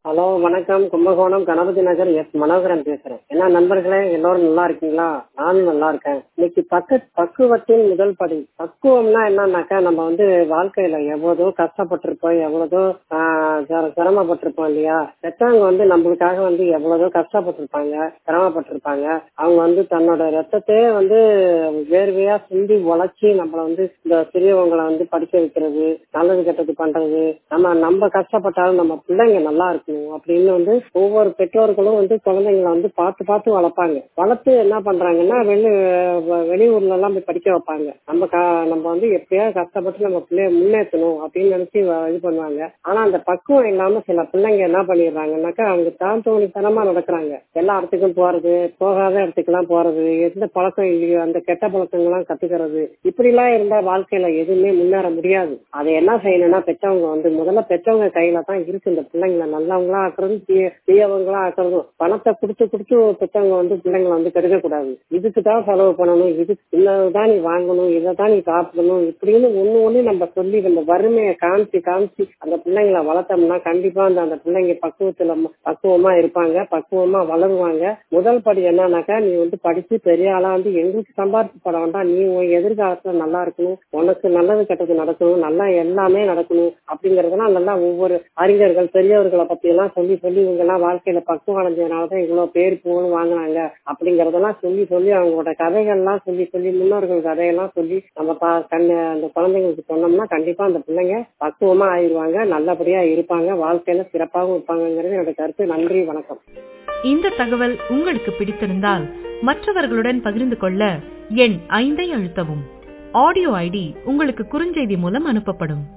hello வணக்கம் Kumbakonam Ganapathi Nagar S Manoharan பேசுறேன் என்ன நண்பர்களே எல்லாரும் நல்லா இருக்கீங்களா நானும் நல்லா இருக்கேன் இன்னைக்கு பக்க பக்குவத்தின் முதல் படி பக்குவம்னா என்னன்னாக்கா நம்ம வந்து வாழ்க்கையில எவ்வளவோ கஷ்டப்பட்டிருப்போம் எவ்வளவோ ஆஹ் சிர- சிரமப்பட்டிருப்போம் இல்லையா பெற்றவங்க வந்து நம்மளுக்காக வந்து எவ்வளவோ கஷ்டப்பட்டிருப்பாங்க சிரமப்பட்டிருப்பாங்க அவங்க வந்து தன்னோட ரத்தத்தையே வந்து வேர்வையா சிந்தி உழைச்சி நம்மள வந்து இந்த பெரியவங்களை வந்து படிக்க வைக்கிறது நல்லது கெட்டது பண்றது நம்ம நம்ம கஷ்டப்பட்டாலும் நம்ம பிள்ளைங்க நல்லா இருக்கணும் அப்படின்னு வந்து ஒவ்வொரு பெற்றோர்களும் வந்து குழந்தைங்களை வந்து பார்த்து பார்த்து வளர்ப்பாங்க வளர்த்து என்ன பண்றாங்கன்னா வெளி வ- வெளியூர்ல எல்லாம் போய் படிக்க வைப்பாங்க நம்ம க- நம்ம வந்து எப்படியாவது கஷ்டப்பட்டு நம்ம பிள்ளைய முன்னேற்றணும் அப்படின்னு நினைச்சு வ- இது பண்ணுவாங்க ஆனா அந்த பக்குவம் இல்லாம சில பிள்ளைங்க என்ன பண்ணிடுறாங்கன்னாக்கா அவங்க தான் தோணித்தனமா நடக்கிறாங்க எல்லா இடத்துக்கும் போறது போகாத இடத்துக்குலாம் போறது எந்த பழக்கம் இல்லையோ அந்த கெட்ட பழக்கங்கள்லாம் கத்துக்கிறது இப்படி எல்லாம் இருந்தா வாழ்க்கையில எதுவுமே முன்னேற முடியாது அதை என்ன செய்யணும்னா பெற்றவங்க வந்து முதல்ல பெற்றவங்க கையில தான் இருக்கு இந்த பிள்ளைங்களை நல்லவங்களா ஆக்குறதும் தீய- தீயவங்களா ஆக்குறதும் பணத்தை கொடுத்து கொடுத்து பெற்றவங்க வந்து பிள்ளைங்களை வந்து கெடுக்க கூடாது இதுக்கு தான் செலவு பண்ணணும் இதுக்கு இன்னதான் நீ வாங்கணும் இதை தான் நீ சாப்பிடணும் இப்படின்னு ஒண்ணு ஒண்ணு நம்ம சொல்லி இந்த வறுமையை காமிச்சு காமிச்சு அந்த பிள்ளைங்களை வளர்த்தோம்னா கண்டிப்பா அந்த அந்த பிள்ளைங்க பக்குவத்துல ம- பக்குவமா இருப்பாங்க பக்குவமா வளருவாங்க முதல் படி என்னன்னாக்கா நீ வந்து படிச்சு பெரிய ஆளா வந்து எங்களுக்கு சம்பாதிச்சு பட வேண்டாம் நீ உன் எதிர்காலத்துல நல்லா இருக்கணும் உனக்கு நல்லது கெட்டது நடக்கணும் நல்லா எல்லாமே நடக்கணும் அப்படிங்கறதெல்லாம் நல்லா ஒவ்வொரு அறிஞர்கள் பெரியவர்களை பத்தி எல்லாம் சொல்லி சொல்லி இவங்க எல்லாம் வாழ்க்கையில பக்குவம் அடைஞ்சதுனாலதான் இவ்வளவு பேர் புகழும் வாங்குனாங்க அப்படிங்கறதெல்லாம் சொல்லி சொல்லி அவங்களோட கதைகள்லாம் சொல்லி சொல்லி முன்னோர்கள் கதையெல்லாம் சொல்லி நம்ம பா- கண்ணு அந்த குழந்தைங்களுக்கு சொன்னோம்னா கண்டிப்பா அந்த பிள்ளைங்க பக்குவமா ஆயிடுவாங்க நல்லபடியா இருப்பாங்க வாழ்க்கையில சிறப்பாகவும் இருப்பாங்கிறது என்னோட கருத்து நன்றி வணக்கம் இந்த தகவல் உங்களுக்கு பிடித்திருந்தால் மற்றவர்களுடன் பகிர்ந்து கொள்ள எண் ஐந்தை அழுத்தவும் ஆடியோ ஐடி உங்களுக்கு குறுஞ்செய்தி மூலம் அனுப்பப்படும்